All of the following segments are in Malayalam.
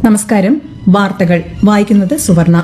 നമസ്കാരം വാർത്തകൾ വായിക്കുന്നത് സുവർണ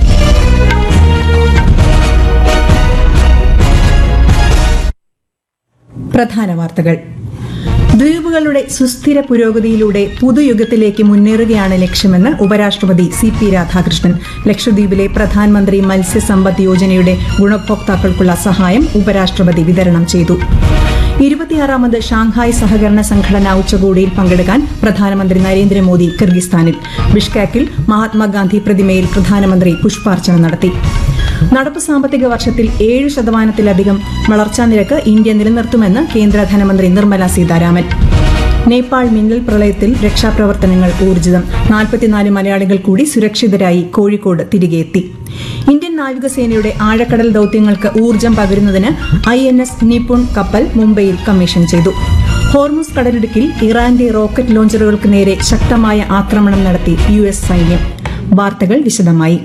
പ്രധാന വാർത്തകൾ ദ്വീപുകളുടെ സുസ്ഥിര പുരോഗതിയിലൂടെ പുതുയുഗത്തിലേക്ക് മുന്നേറുകയാണ് ലക്ഷ്യമെന്ന് ഉപരാഷ്ട്രപതി സി പി രാധാകൃഷ്ണൻ ലക്ഷദ്വീപിലെ പ്രധാനമന്ത്രി മത്സ്യസമ്പദ് യോജനയുടെ ഗുണഭോക്താക്കൾക്കുള്ള സഹായം ഉപരാഷ്ട്രപതി വിതരണം ചെയ്തു ഇരുപത്തിയാറാമത് ഷാങ്ഹായ് സഹകരണ സംഘടന ഉച്ചകോടിയിൽ പങ്കെടുക്കാൻ പ്രധാനമന്ത്രി നരേന്ദ്രമോദി കിർഗിസ്ഥാനിൽ ബിഷ്കാക്കിൽ മഹാത്മാഗാന്ധി പ്രതിമയിൽ പ്രധാനമന്ത്രി പുഷ്പാർച്ചന നടത്തി നടപ്പ് സാമ്പത്തിക വർഷത്തിൽ ഏഴ് ശതമാനത്തിലധികം വളർച്ചാ നിരക്ക് ഇന്ത്യ നിലനിർത്തുമെന്ന് കേന്ദ്ര ധനമന്ത്രി നിർമ്മല സീതാരാമൻ നേപ്പാൾ മിന്നൽ പ്രളയത്തിൽ രക്ഷാപ്രവർത്തനങ്ങൾ ഊർജിതം നാൽപ്പത്തിനാല് മലയാളികൾ കൂടി സുരക്ഷിതരായി കോഴിക്കോട് തിരികെ എത്തി ഇന്ത്യൻ നാവികസേനയുടെ ആഴക്കടൽ ദൌത്യങ്ങൾക്ക് ഊർജം പകരുന്നതിന് ഐ എൻ എസ് നിപുൺ കപ്പൽ മുംബൈയിൽ കമ്മീഷൻ ചെയ്തു ഹോർമുസ് കടലിടുക്കിൽ ഇറാന്റെ റോക്കറ്റ് ലോഞ്ചറുകൾക്ക് നേരെ ശക്തമായ ആക്രമണം നടത്തി യു എസ് സൈന്യം വാർത്തകൾ വിശദമായി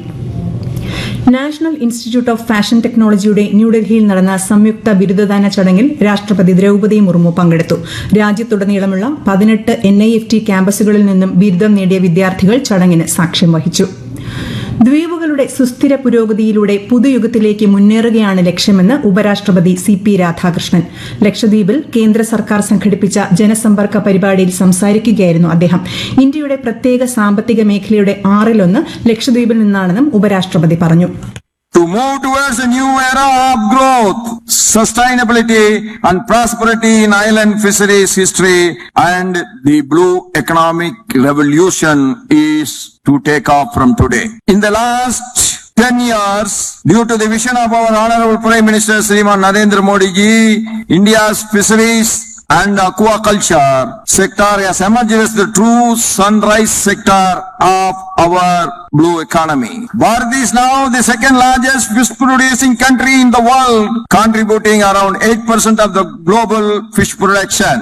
നാഷണൽ ഇൻസ്റ്റിറ്റ്യൂട്ട് ഓഫ് ഫാഷൻ ടെക്നോളജിയുടെ ന്യൂഡൽഹിയിൽ നടന്ന സംയുക്ത ബിരുദദാന ചടങ്ങിൽ രാഷ്ട്രപതി ദ്രൌപദി മുർമു പങ്കെടുത്തു രാജ്യത്തുടനീളമുള്ള പതിനെട്ട് എൻ ഐ എഫ് ടി ക്യാമ്പസുകളിൽ നിന്നും ബിരുദം നേടിയ വിദ്യാർത്ഥികൾ ചടങ്ങിന് സാക്ഷ്യം വഹിച്ചു ദ്വീപുകളുടെ സുസ്ഥിര പുരോഗതിയിലൂടെ പുതുയുഗത്തിലേക്ക് മുന്നേറുകയാണ് ലക്ഷ്യമെന്ന് ഉപരാഷ്ട്രപതി സി പി രാധാകൃഷ്ണൻ ലക്ഷദ്വീപിൽ കേന്ദ്ര സർക്കാർ സംഘടിപ്പിച്ച ജനസമ്പർക്ക പരിപാടിയിൽ സംസാരിക്കുകയായിരുന്നു അദ്ദേഹം ഇന്ത്യയുടെ പ്രത്യേക സാമ്പത്തിക മേഖലയുടെ ആറിലൊന്ന് ലക്ഷദ്വീപിൽ നിന്നാണെന്നും ഉപരാഷ്ട്രപതി പറഞ്ഞു to move towards a new era of growth, sustainability and prosperity in island fisheries history and the blue economic revolution is to take off from today. In the last 10 years, due to the vision of our Honorable Prime Minister Sriman Narendra Modi ji, India's fisheries and aquaculture sector has emerged as the true sunrise sector of our blue economy. Bharat is now the second largest fish producing country in the world, contributing around 8% of the global fish production.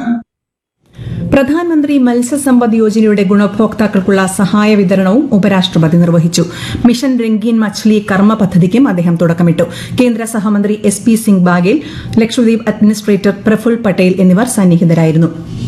പ്രധാനമന്ത്രി മത്സ്യസമ്പദ് യോജനയുടെ ഗുണഭോക്താക്കൾക്കുള്ള സഹായ വിതരണവും ഉപരാഷ്ട്രപതി നിർവഹിച്ചു മിഷൻ രംഗീൻ മച്ച്ലി കർമ്മ പദ്ധതിക്കും അദ്ദേഹം തുടക്കമിട്ടു കേന്ദ്ര സഹമന്ത്രി S P Singh Baghel Lakshadweep administrator Praful Patel എന്നിവർ സന്നിഹിതരായിരുന്നു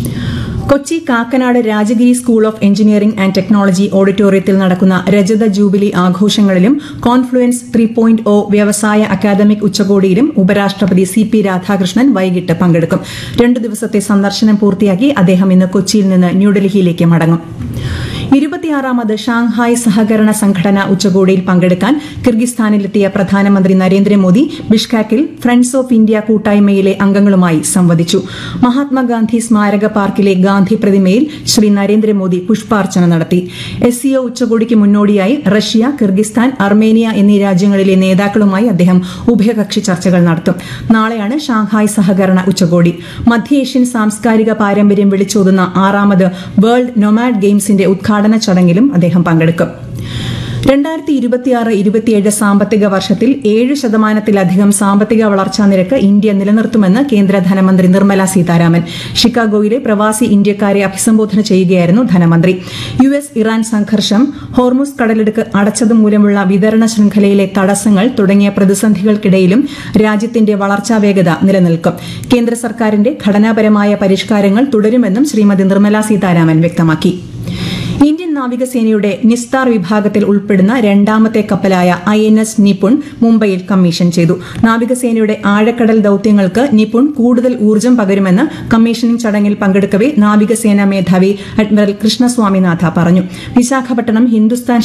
Kochi Kakkanad Rajagiri school of engineering and technology ഓഡിറ്റോറിയത്തിൽ നടക്കുന്ന രജത ജൂബിലി ആഘോഷങ്ങളിലും കോൺഫ്ലുവൻസ് ത്രീ പോയിന്റ് ഒ വ്യവസായ അക്കാദമിക് ഉച്ചകോടിയിലും ഉപരാഷ്ട്രപതി സി പി രാധാകൃഷ്ണൻ വൈകിട്ട് പങ്കെടുക്കും രണ്ടു ദിവസത്തെ സന്ദർശനം പൂർത്തിയാക്കി അദ്ദേഹം ഇന്ന് കൊച്ചിയിൽ നിന്ന് ന്യൂഡൽഹിയിലേക്ക് മടങ്ങും ഇരുപത്തിയാറാമത് ഷാങ്ഹായ് സഹകരണ സംഘടന ഉച്ചകോടിയിൽ പങ്കെടുക്കാൻ കിർഗിസ്ഥാനിലെത്തിയ പ്രധാനമന്ത്രി നരേന്ദ്രമോദി ബിഷ്കാക്കിൽ ഫ്രണ്ട്സ് ഓഫ് ഇന്ത്യ കൂട്ടായ്മയിലെ അംഗങ്ങളുമായി സംവദിച്ചു മഹാത്മാഗാന്ധി സ്മാരക പാർക്കിലെ ഗാന്ധി പ്രതിമയിൽ ശ്രീ നരേന്ദ്രമോദി പുഷ്പാർച്ചന നടത്തി എസ് സിഒ ഉച്ചകോടിക്ക് മുന്നോടിയായി റഷ്യ കിർഗിസ്ഥാൻ അർമേനിയ എന്നീ രാജ്യങ്ങളിലെ നേതാക്കളുമായി അദ്ദേഹം ഉഭയകക്ഷി ചർച്ചകൾ നടത്തും നാളെയാണ് ഷാങ്ഹായ് സഹകരണ ഉച്ചകോടി മധ്യേഷ്യൻ സാംസ്കാരിക പാരമ്പര്യം വിളിച്ചോതുന്ന ആറാമത് വേൾഡ് നൊമാഡ് ഗെയിംസിന്റെ ഉദ്ഘാടന ചടങ്ങിലും അദ്ദേഹം പങ്കെടുക്കും രണ്ടായിരത്തി ഇരുപത്തിയാറ് ഇരുപത്തിയേഴ് സാമ്പത്തിക വർഷത്തിൽ ഏഴ് ശതമാനത്തിലധികം സാമ്പത്തിക വളർച്ചാ നിരക്ക് ഇന്ത്യ നിലനിർത്തുമെന്ന് കേന്ദ്ര ധനമന്ത്രി നിർമ്മല സീതാരാമൻ ഷിക്കാഗോയിലെ പ്രവാസി ഇന്ത്യക്കാരെ അഭിസംബോധന ചെയ്യുകയായിരുന്നു ധനമന്ത്രി യു എസ് ഇറാൻ സംഘർഷം ഹോർമുസ് കടലിടുക്ക് അടച്ചതുമൂലമുള്ള വിതരണ ശൃംഖലയിലെ തടസ്സങ്ങൾ തുടങ്ങിയ പ്രതിസന്ധികൾക്കിടയിലും രാജ്യത്തിന്റെ വളർച്ചാ വേഗത നിലനിൽക്കും കേന്ദ്ര സർക്കാരിന്റെ ഘടനാപരമായ പരിഷ്കാരങ്ങൾ തുടരുമെന്നും ശ്രീമതി നിർമ്മല സീതാരാമൻ വ്യക്തമാക്കി ഇന്ത്യൻ നാവികസേനയുടെ നിസ്താർ വിഭാഗത്തിൽ ഉൾപ്പെടുന്ന രണ്ടാമത്തെ കപ്പലായ ഐ എൻ എസ് നിപുൺ മുംബൈയിൽ കമ്മീഷൻ ചെയ്തു നാവികസേനയുടെ ആഴക്കടൽ ദൌത്യങ്ങൾക്ക് നിപുൺ കൂടുതൽ ഊർജ്ജം പകരുമെന്ന് കമ്മീഷനിംഗ് ചടങ്ങിൽ പങ്കെടുക്കവെ നാവികസേനാ മേധാവി അഡ്മിറൽ കൃഷ്ണസ്വാമിനാഥ പറഞ്ഞു വിശാഖപട്ടണം ഹിന്ദുസ്ഥാൻ